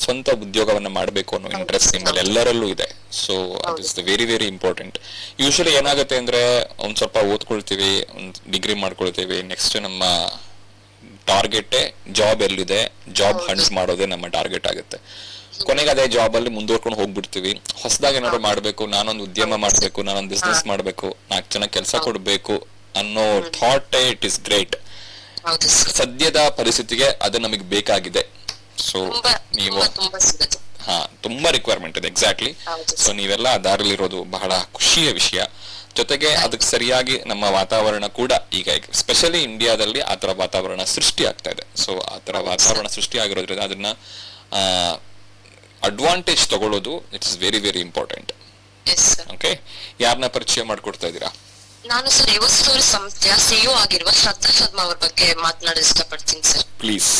ಸ್ವಂತ ಉದ್ಯೋಗವನ್ನ ಮಾಡಬೇಕು ಅನ್ನೋ ಇಂಟ್ರೆಸ್ಟ್ ನಿಮ್ಮಲ್ಲಿ ಎಲ್ಲರಲ್ಲೂ ಇದೆ so it is very very important usually ಏನಾಗುತ್ತೆ ಅಂದ್ರೆ ಒಂದ್ ಸ್ವಲ್ಪ ಓದ್ಕೊಳ್ತೀವಿ ಒಂದ್ ಡಿಗ್ರಿ ಮಾಡ್ಕೊಳ್ತೀವಿ ನೆಕ್ಸ್ಟ್ ನಮ್ಮ ಟಾರ್ಗೆಟ್ ಜಾಬ್ ಎಲ್ಲಿದೆ ಜಾಬ್ ಹಂಟ್ ಮಾಡೋದೇ ನಮ್ಮ ಟಾರ್ಗೆಟ್ ಆಗುತ್ತೆ ಕೊನೆಗೆ ಅದೇ ಜಾಬ್ ಅಲ್ಲಿ ಮುಂದುವರ್ಕೊಂಡು ಹೋಗ್ಬಿಡ್ತೀವಿ ಹೊಸದಾಗಿ ಏನಾದ್ರು ಮಾಡ್ಬೇಕು ನಾನೊಂದು ಉದ್ಯಮ ಮಾಡ್ಬೇಕು ನಾನೊಂದು ಬಿಸ್ನೆಸ್ ಮಾಡ್ಬೇಕು ನಾಲ್ಕು ಜನ ಕೆಲಸ ಕೊಡ್ಬೇಕು ಅನ್ನೋ ಥಾಟ್ ಇಟ್ ಇಸ್ ಗ್ರೇಟ್ ಹೌದು ಸರ್ ಸದ್ಯದ ಪರಿಸ್ಥಿತಿಗೆ ಅದು ನಮಗೆ ಬೇಕಾಗಿದೆ ಸೊ ತುಂಬಾ ನೀವು ತುಂಬಾ ತುಂಬಾ ಸಿಗುತ್ತೆ ಹಾ ತುಂಬಾ ರಿಕ್ವೈರ್ಮೆಂಟ್ ಇದೆ ಎಕ್ಸಾಕ್ಟ್ಲಿ ಹೌದು ಸೊ ನೀವೆಲ್ಲ ಆ ದಾರಿಲಿರೋದು ಬಹಳ ಖುಷಿಯ ವಿಷಯ ಜೊತೆಗೆ ಅದಕ್ಕೆ ಸರಿಯಾಗಿ ನಮ್ಮ ವಾತಾವರಣ ಕೂಡ ಈಗ ಸ್ಪೆಷಲಿ ಇಂಡಿಯಾದಲ್ಲಿ ಆ ತರ ವಾತಾವರಣ ಸೃಷ್ಟಿ ಆಗ್ತಾ ಇದೆ ಸೊ ಆ ತರ ವಾತಾವರಣ ಸೃಷ್ಟಿ ಆಗಿರೋದ್ರಿಂದ ಅದನ್ನ ಅಡ್ವಾಂಟೇಜ್ ತಗೊಳ್ಳೋದು it's very very important yes sir okay ಯಾರನ್ನ ಪರಿಚಯ ಮಾಡ್ಕೊಡ್ತಾ ಇದ್ದೀರಾ ನಾನು ಸರ್ ಯುವ ಸ್ಟೋರಿ ಸಂಸ್ಥೆಯ ಸಿಇಒ ಆಗಿರುವ ಶ್ರದ್ಧಾ ಶರ್ಮಾ ಅವ್ರ ಬಗ್ಗೆ ಮಾತನಾಡಲು ಇಷ್ಟಪಡ್ತೀನಿ ಸರ್ ಪ್ಲೀಸ್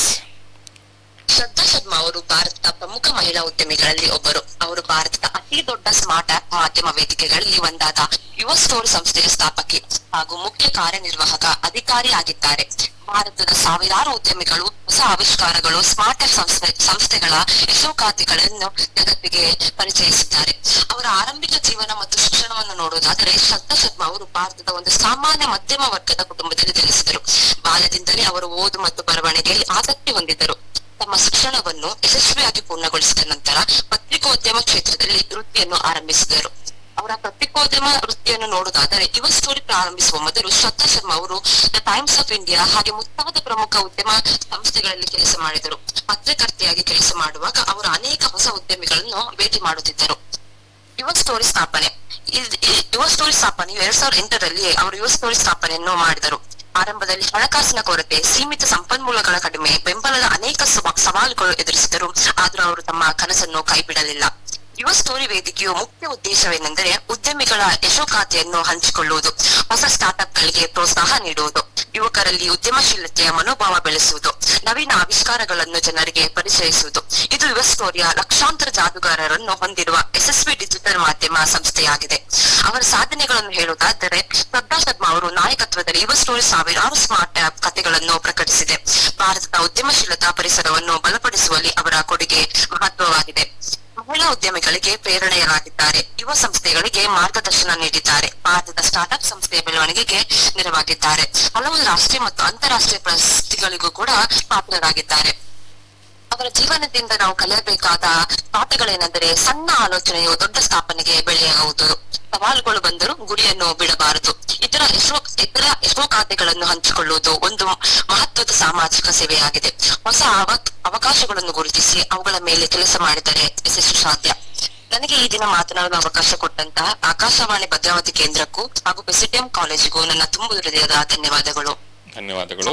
ಶ್ರದ್ಧಾ ಶರ್ಮಾ ಅವರು ಭಾರತದ ಪ್ರಮುಖ ಮಹಿಳಾ ಉದ್ಯಮಿಗಳಲ್ಲಿ ಒಬ್ಬರು ಅವರು ಭಾರತದ ಅತಿ ದೊಡ್ಡ ಸ್ಮಾರ್ಟ್ ಆಪ್ ಮಾಧ್ಯಮ ವೇದಿಕೆಗಳಲ್ಲಿ ಒಂದಾದ ಯುವ ಸ್ಟೋರ್ ಸಂಸ್ಥೆಯ ಸ್ಥಾಪಕಿ ಹಾಗೂ ಮುಖ್ಯ ಕಾರ್ಯನಿರ್ವಾಹಕ ಅಧಿಕಾರಿ ಆಗಿದ್ದಾರೆ ಭಾರತದ ಸಾವಿರಾರು ಉದ್ಯಮಿಗಳು ಹೊಸ ಆವಿಷ್ಕಾರಗಳು ಸ್ಮಾರ್ಟ್ ಆಪ್ ಸಂಸ್ಥೆ ಸಂಸ್ಥೆಗಳ ಯಶೋಗಾಥೆಗಳನ್ನು ಜಗತ್ತಿಗೆ ಪರಿಚಯಿಸಿದ್ದಾರೆ ಅವರ ಆರಂಭಿಕ ಜೀವನ ಮತ್ತು ಶಿಕ್ಷಣವನ್ನು ನೋಡುವುದಾದರೆ ಶ್ರದ್ಧಾ ಶರ್ಮಾ ಅವರು ಭಾರತದ ಒಂದು ಸಾಮಾನ್ಯ ಮಧ್ಯಮ ವರ್ಗದ ಕುಟುಂಬದಲ್ಲಿ ಜನಿಸಿದರು ಬಾಲ್ಯದಿಂದಲೇ ಅವರು ಓದು ಮತ್ತು ಬರವಣಿಗೆಯಲ್ಲಿ ಆಸಕ್ತಿ ಹೊಂದಿದ್ದರು ತಮ್ಮ ಶಿಕ್ಷಣವನ್ನು ಯಶಸ್ವಿಯಾಗಿ ಪೂರ್ಣಗೊಳಿಸಿದ ನಂತರ ಪತ್ರಿಕೋದ್ಯಮ ಕ್ಷೇತ್ರದಲ್ಲಿ ವೃತ್ತಿಯನ್ನು ಆರಂಭಿಸಿದರು ಅವರ ಪತ್ರಿಕೋದ್ಯಮ ವೃತ್ತಿಯನ್ನು ನೋಡುವುದಾದರೆ ಯುವ ಸ್ಟೋರಿ ಪ್ರಾರಂಭಿಸುವ ಮೊದಲು ಶ್ರದ್ಧಾ ಶರ್ಮಾ ಅವರು ದ ಟೈಮ್ಸ್ ಆಫ್ ಇಂಡಿಯಾ ಹಾಗೆ ಮುಂತಾದ ಪ್ರಮುಖ ಉದ್ಯಮ ಸಂಸ್ಥೆಗಳಲ್ಲಿ ಕೆಲಸ ಮಾಡಿದರು ಪತ್ರಕರ್ತೆಯಾಗಿ ಕೆಲಸ ಮಾಡುವಾಗ ಅವರು ಅನೇಕ ಹೊಸ ಉದ್ಯಮಿಗಳನ್ನು ಭೇಟಿ ಮಾಡುತ್ತಿದ್ದರು ಯುವ ಸ್ಟೋರಿ ಸ್ಥಾಪನೆ ಇದ್- ಈ ಯುವ ಸ್ಟೋರಿ ಸ್ಥಾಪನೆಯು ಎರಡ್ ಸಾವಿರದ ಎಂಟರಲ್ಲಿ ಅವರು ಯುವ ಸ್ಟೋರಿ ಸ್ಥಾಪನೆಯನ್ನು ಮಾಡಿದರು ಆರಂಭದಲ್ಲಿ ಹಣಕಾಸಿನ ಕೊರತೆ ಸೀಮಿತ ಸಂಪನ್ಮೂಲಗಳ ಕಡಿಮೆ ಬೆಂಬಲದ ಅನೇಕ ಸವ- ಸವಾಲುಗಳು ಎದುರಿಸಿದರು ಆದರೂ ಅವರು ತಮ್ಮ ಕನಸನ್ನು ಕೈಬಿಡಲಿಲ್ಲ ಯುವ ಸ್ಟೋರಿ ವೇದಿಕೆಯು ಮುಖ್ಯ ಉದ್ದೇಶವೇನೆಂದರೆ ಉದ್ಯಮಿಗಳ ಯಶೋಗಾಥೆಯನ್ನು ಹಂಚಿಕೊಳ್ಳುವುದು ಹೊಸ ಸ್ಟಾರ್ಟ್ಅಪ್ ಗಳಿಗೆ ಪ್ರೋತ್ಸಾಹ ನೀಡುವುದು ಯುವಕರಲ್ಲಿ ಉದ್ಯಮಶೀಲತೆಯ ಮನೋಭಾವ ಬೆಳೆಸುವುದು ನವೀನ ಆವಿಷ್ಕಾರಗಳನ್ನು ಜನರಿಗೆ ಪರಿಚಯಿಸುವುದು ಇದು ಯುವ ಸ್ಟೋರಿಯ ಲಕ್ಷಾಂತರ ಜಾದುಗಾರರನ್ನು ಹೊಂದಿರುವ ಯಶಸ್ವಿ ಡಿಜಿಟಲ್ ಮಾಧ್ಯಮ ಸಂಸ್ಥೆಯಾಗಿದೆ ಅವರ ಸಾಧನೆಗಳನ್ನು ಹೇಳುವುದಾದರೆ ಶ್ರದ್ಧಾ ಶರ್ಮಾ ಅವರು ನಾಯಕತ್ವದಲ್ಲಿ ಯುವ ಸ್ಟೋರಿ ಸಾವಿರಾರು ಸ್ಮಾರ್ಟ್ ಆಪ್ ಕಥೆಗಳನ್ನು ಪ್ರಕಟಿಸಿದೆ ಭಾರತದ ಉದ್ಯಮಶೀಲತಾ ಪರಿಸರವನ್ನು ಬಲಪಡಿಸುವಲ್ಲಿ ಅವರ ಕೊಡುಗೆ ಮಹತ್ವವಾಗಿದೆ ಮಹಿಳಾ ಉದ್ಯಮಿಗಳಿಗೆ ಪ್ರೇರಣೆಯಾಗಿದ್ದಾರೆ ಯುವ ಸಂಸ್ಥೆಗಳಿಗೆ ಮಾರ್ಗದರ್ಶನ ನೀಡಿದ್ದಾರೆ ಭಾರತದ ಸ್ಟಾರ್ಟ್ಅಪ್ ಸಂಸ್ಥೆಯ ಬೆಳವಣಿಗೆಗೆ ನೆರವಾಗಿದ್ದಾರೆ ಹಲವು ರಾಷ್ಟ್ರೀಯ ಮತ್ತು ಅಂತಾರಾಷ್ಟ್ರೀಯ ಪ್ರಶಸ್ತಿಗಳಿಗೂ ಕೂಡ ಪಾತ್ರರಾಗಿದ್ದಾರೆ ಅವರ ಜೀವನದಿಂದ ನಾವು ಕಲಿಯಬೇಕಾದ ಪಾಠಗಳೇನೆಂದರೆ ಸಣ್ಣ ಆಲೋಚನೆಯು ದೊಡ್ಡ ಸ್ಥಾಪನೆಗೆ ಬೆಳೆಯಬಹುದು ಸವಾಲುಗಳು ಬಂದರೂ ಗುರಿಯನ್ನು ಬಿಡಬಾರದು ಇತರ ಯಶೋ ಇತರ ಯಶೋಗಾಥೆಗಳನ್ನು ಹಂಚಿಕೊಳ್ಳುವುದು ಒಂದು ಮಹತ್ವದ ಸಾಮಾಜಿಕ ಸೇವೆಯಾಗಿದೆ ಹೊಸ ಅವ- ಅವಕಾಶಗಳನ್ನು ಗುರುತಿಸಿ ಅವುಗಳ ಮೇಲೆ ಕೆಲಸ ಮಾಡಿದರೆ ಯಶಸ್ಸು ಸಾಧ್ಯ ನನಗೆ ಈ ದಿನ ಮಾತನಾಡಲು ಅವಕಾಶ ಕೊಟ್ಟಂತಹ ಆಕಾಶವಾಣಿ ಭದ್ರಾವತಿ ಕೇಂದ್ರಕ್ಕೂ ಹಾಗೂ ಪೆಸಿಡಿಯಂ ಕಾಲೇಜಿಗೂ ನನ್ನ ತುಂಬು ಹೃದಯದ ಧನ್ಯವಾದಗಳು ಧನ್ಯವಾದಗಳು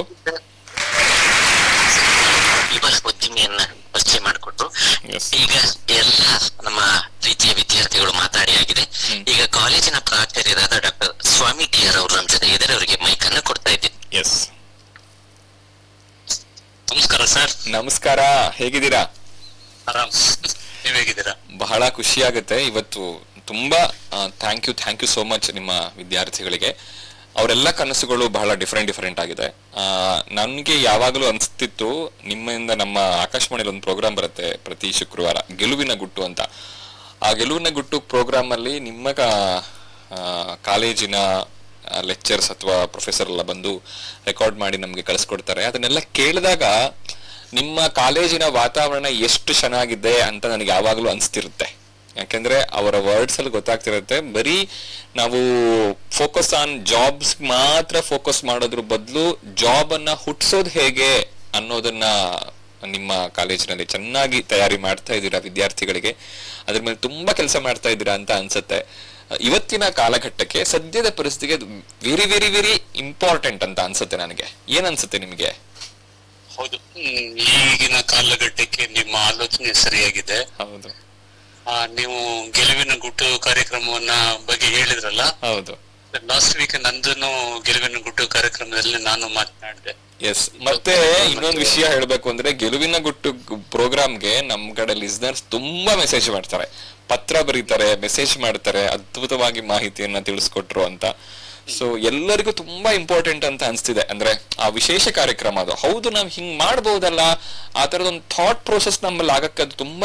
ಇವರ ಉದ್ಯಮಿಯನ್ನ ಪರಿಚಯ ಮಾಡಿಕೊಟ್ರು Yes. ಈಗ ಎಲ್ಲ ನಮ್ಮ ಪ್ರೀತಿಯ ವಿದ್ಯಾರ್ಥಿಗಳು ಮಾತಾಡಿ ಆಗಿದೆ ಹ್ಮ್. ಈಗ ಕಾಲೇಜಿನ ಪ್ರಾಚಾರ್ಯರಾದ ಡಾಕ್ಟರ್ ಸ್ವಾಮಿ ಟಿ ಆರ್ ಅವರು ನಮ್ಮ ಜೊತೆ ಇದ್ದಾರೆ ಅವರಿಗೆ ಮೈಕ್ ಅನ್ನು ಕೊಡ್ತಾ ಇದ್ದೀನಿ ಎಸ್ ನಮಸ್ಕಾರ ಸರ್ ನಮಸ್ಕಾರ ಹೇಗಿದ್ದೀರಾ ಆರಾಮ್ ನೀವ್ ಹೇಗಿದ್ದೀರಾ ಬಹಳ ಖುಷಿ ಆಗುತ್ತೆ ಇವತ್ತು ತುಂಬಾ thank you thank you so much ನಿಮ್ಮ ವಿದ್ಯಾರ್ಥಿಗಳಿಗೆ ಅವರೆಲ್ಲ ಕನಸುಗಳು ಬಹಳ ಡಿಫ್ರೆಂಟ್ ಡಿಫ್ರೆಂಟ್ ಆಗಿದೆ ನನಗೆ ಯಾವಾಗಲೂ ಅನಿಸ್ತಿತ್ತು ನಿಮ್ಮಿಂದ ನಮ್ಮ ಆಕಾಶವಾಣಿಯಲ್ಲಿ ಒಂದು ಪ್ರೋಗ್ರಾಮ್ ಬರುತ್ತೆ ಪ್ರತಿ ಶುಕ್ರವಾರ ಗೆಲುವಿನ ಗುಟ್ಟು ಅಂತ ಆ ಗೆಲುವಿನ ಗುಟ್ಟು ಪ್ರೋಗ್ರಾಮ್ ಅಲ್ಲಿ ನಿಮ್ಮ ಕಾ- ಆ, ಕಾಲೇಜಿನ ಲೆಕ್ಚರ್ಸ್ ಅಥವಾ ಪ್ರೊಫೆಸರ್ ಎಲ್ಲ ಬಂದು ರೆಕಾರ್ಡ್ ಮಾಡಿ ನಮಗೆ ಕಳಿಸ್ಕೊಡ್ತಾರೆ ಅದನ್ನೆಲ್ಲ ಕೇಳಿದಾಗ ನಿಮ್ಮ ಕಾಲೇಜಿನ ವಾತಾವರಣ ಎಷ್ಟು ಚೆನ್ನಾಗಿದೆ ಅಂತ ನನಗೆ ಯಾವಾಗಲೂ ಅನಿಸ್ತಿರುತ್ತೆ ಯಾಕೆಂದ್ರೆ ಅವರ ವರ್ಡ್ಸ್ ಅಲ್ಲಿ ಗೊತ್ತಾಗ್ತಿರುತ್ತೆ ಬರೀ ನಾವು ಫೋಕಸ್ ಆನ್ ಜಾಬ್ಸ್ ಮಾತ್ರ ಫೋಕಸ್ ಮಾಡೋದ್ರ ಬದಲು ಜಾಬ್ ಅನ್ನ ಹುಟ್ಸೋದು ಹೇಗೆ ಅನ್ನೋದನ್ನ ನಿಮ್ಮ ಕಾಲೇಜಿನಲ್ಲಿ ಚೆನ್ನಾಗಿ ತಯಾರಿ ಮಾಡ್ತಾ ಇದ್ದೀರಾ ವಿದ್ಯಾರ್ಥಿಗಳಿಗೆ ಅದ್ರ ಮೇಲೆ ತುಂಬಾ ಕೆಲಸ ಮಾಡ್ತಾ ಇದ್ದೀರಾ ಅಂತ ಅನ್ಸುತ್ತೆ ಇವತ್ತಿನ ಕಾಲಘಟ್ಟಕ್ಕೆ ಸದ್ಯದ ಪರಿಸ್ಥಿತಿಗೆ ವೆರಿ ವೆರಿ ವೆರಿ ಇಂಪಾರ್ಟೆಂಟ್ ಅಂತ ಅನ್ಸುತ್ತೆ ನನಗೆ ಏನ್ ಅನ್ಸುತ್ತೆ ನಿಮಗೆ ಹೌದು ಹ್ಮ್, ಈಗಿನ ಕಾಲಘಟ್ಟಕ್ಕೆ ನಿಮ್ಮ ಆಲೋಚನೆ ಸರಿಯಾಗಿದೆ ಹೌದು ಆ, ನೀವು ಗೆಲುವಿನ ಗುಟ್ಟು ಕಾರ್ಯಕ್ರಮವನ್ನ ಬಗ್ಗೆ ಹೇಳಿದ್ರಲ್ಲ ಹೌದು ಲಾಸ್ಟ್ ವೀಕ್ ನಂದನು ಗೆಲುವಿನ ಗುಟ್ಟು ಕಾರ್ಯಕ್ರಮದಲ್ಲಿ ನಾನು ಮಾತನಾಡಿದೆ ಎಸ್ ಮತ್ತೆ ಇನ್ನೊಂದು ವಿಷಯ ಹೇಳ್ಬೇಕು ಅಂದ್ರೆ ಗೆಲುವಿನ ಗುಟ್ಟು ಪ್ರೋಗ್ರಾಮ್ಗೆ ನಮ್ ಕಡೆ ಲಿಸ್ನರ್ಸ್ ತುಂಬಾ ಮೆಸೇಜ್ ಮಾಡ್ತಾರೆ ಪತ್ರ ಬರೀತಾರೆ ಮೆಸೇಜ್ ಮಾಡ್ತಾರೆ ಅದ್ಭುತವಾಗಿ ಮಾಹಿತಿಯನ್ನ ತಿಳಿಸ್ಕೊಟ್ರು ಅಂತ ಸೊ ಎಲ್ಲರಿಗೂ ತುಂಬಾ ಇಂಪಾರ್ಟೆಂಟ್ ಅಂತ ಅನ್ಸ್ತಿದೆ ಅಂದ್ರೆ ಆ ವಿಶೇಷ ಕಾರ್ಯಕ್ರಮ ಅದು ಹೌದು ನಾವ್ ಹಿಂಗ್ ಮಾಡ್ಬೋದಲ್ಲ ಆ ತರದೊಂದು ಥಾಟ್ ಪ್ರೋಸೆಸ್ ನಮ್ಮಲ್ಲಿ ಆಗಕ್ಕೆ ಅದು ತುಂಬಾ